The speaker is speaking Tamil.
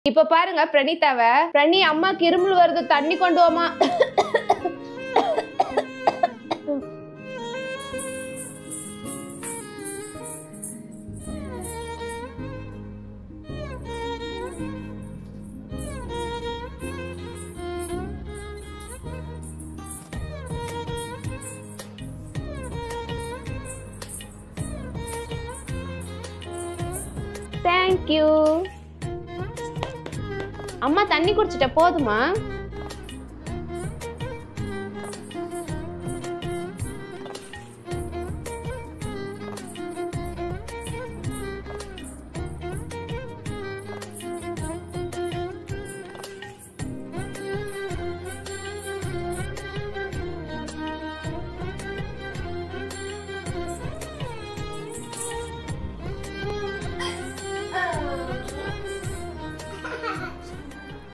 இப்ப பாருங்க பிரணீதாவ பிரணி அம்மாக்கு இருமல் வருது தண்ணி கொண்டு வாமா தேங்க்யூ அம்மா தண்ணி குடிச்சிட்ட போதுமா